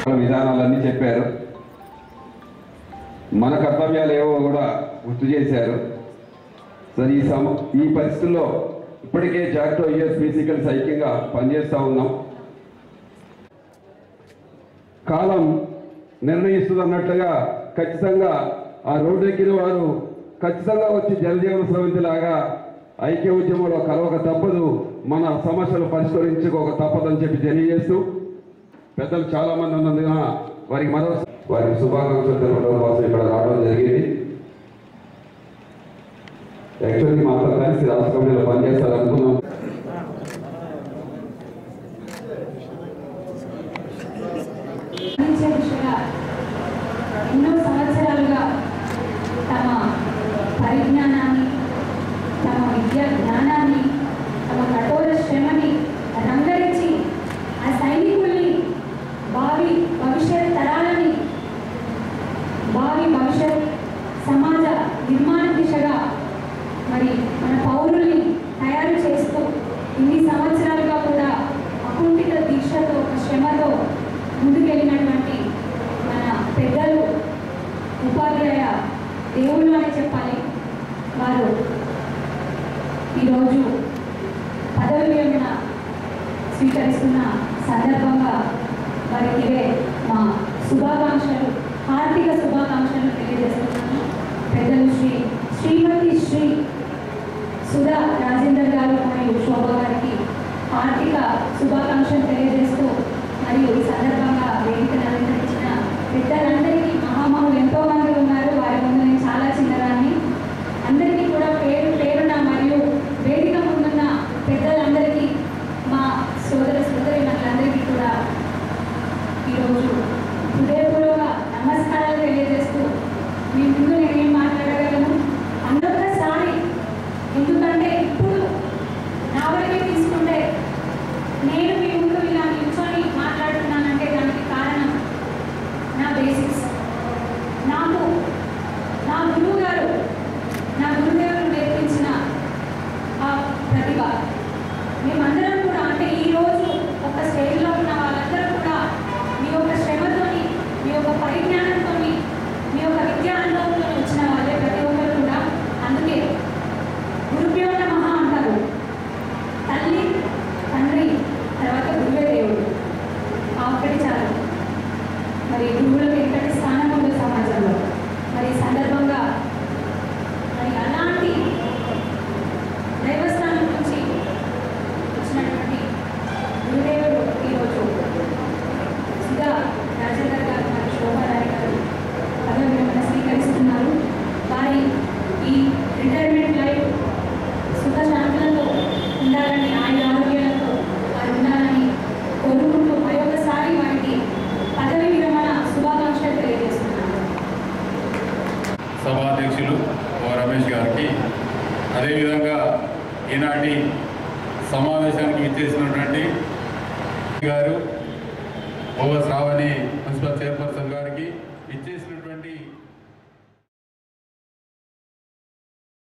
విధానాలన్నీ చెప్పారు మన కర్తవ్యాలు ఏవో కూడా గుర్తు చేశారు సరే ఈ సమ ఈ పరిస్థితుల్లో ఇప్పటికే జాక్టో యుఎస్ ఫిజికల్స్ ఐక్యంగా పనిచేస్తూ ఉన్నాం కాలం నిర్ణయిస్తుంది అన్నట్టుగా ఖచ్చితంగా ఆ రోడ్డు ఎక్కిన వారు ఖచ్చితంగా వచ్చి జనజీవన స్రవంతిలాగా ఐక్య ఉద్యమంలో కలవక తప్పదు మన సమస్యలు పరిష్కరించుకోక తప్పదని చెప్పి తెలియజేస్తూ పెద్దలు చాలా మంది ఉన్నందున వారికి మరో వారికి శుభాకాంక్షలు తెలపడం కోసం ఇక్కడ రావడం జరిగింది యాక్చువల్లీ మాతో కలిసి రాష్ట్ర కమిటీలో పనిచేస్తారనుకున్నాం అందించే దిశగా ఎన్నో సంవత్సరాలుగా తమ పరిజ్ఞానాన్ని తమ విద్యా జ్ఞానాన్ని తమ కఠోర శ్రమని రంగరించి ఆ సైనికుల్ని భావి భవిష్యత్ తరాలని భావి భవిష్యత్ సమాజ నిర్మాణ దిశగా మరి మన పౌరుల్ని తయారు చేస్తూ ఇన్ని సంవత్సరాలుగా కూడా అకుంఠిత దీక్షతో శ్రమతో ముందుకెళ్ళినటువంటి మన పెద్దలు ఉపాధ్యాయ దేవుళ్ళు అని చెప్పాలి వారు ఈరోజు పదవి విరమణ స్వీకరిస్తున్న సందర్భంగా వారికి ఇవే మా శుభాకాంక్షలు హార్దిక శుభాకాంక్షలు తెలియజేస్తున్నాను పెద్దలు శ్రీ శ్రీమతి శ్రీ సుధా రాజేందర్ గారు మరియు శోభ గారికి ఆర్థిక శుభాకాంక్షలు తెలియజేస్తూ మరియు ఈ సందర్భంగా వేదికను అలంకరించిన పెద్దలందరికీ మహామహులు ఎంతో మంది ఉన్నారు వారి ముందు నేను చాలా చిన్నదాన్ని అందరికీ కూడా పేరు పేరున మరియు వేదిక ముందున్న పెద్దలందరికీ మా సోదర సోదరి మనందరికీ కూడా ఈరోజు హృదయపూర్వక నమస్కారాలు తెలియజేస్తూ మీ ముందు నేనేం మాట్లాడగలను అందొక్కసారి ఎందుకంటే ఇప్పుడు నా వరకే తీసుకుంటే నేను మీ ముందు ఇలా నిల్చొని మాట్లాడుతున్నానంటే దానికి కారణం నా బేసిక్స్ నాకు నా గురువు గారు నా గురుదేవులు నేర్పించిన ఆ ప్రతిభ మేమందరం కూడా అంటే ఈరోజు ఒక స్టేజ్లో ఉన్న వాళ్ళందరూ కూడా మీ యొక్క శ్రమతోని మీ యొక్క పరిజ్ఞానంతోని మీ యొక్క విద్యా అనుభవంతో వచ్చిన వాళ్ళే ప్రతి ఒక్కరు కూడా అందుకే గురుభ్యో నమః అంటారు తల్లి తండ్రి తర్వాత గురువే దేవుడు ఆ ఒక్కటి చాలు మరి గురువులకు ఎంతటి స్థానం ఉందో సమాజంలో మరి ఈ సందర్భంగా మరి అలాంటి దైవస్థానం నుంచి వచ్చినటువంటి గురుదేవుడు ఈరోజు సుధా రాజేందర్ గారు మరియు శోభారాణి గారు పదవి విరమణ స్వీకరిస్తున్నారు వారి ఈ రిటైర్మెంట్ లైఫ్ సుఖ శాంతులతో ఉండాలని ఆయన ఆరోగ్యాలతో వారు ఉండాలని కోరుకుంటూ మరొకసారి వారికి పదవి విరమణ శుభాకాంక్షలు తెలియజేస్తున్నాను సభాధ్యక్షులు ఓ రమేష్ గారికి అదేవిధంగా ఈనాటి సమావేశానికి విచ్చేసినటువంటి గారు ఓ శ్రావణి మున్సిపల్ చైర్పర్సన్ గారికి ఇచ్చేసినటువంటి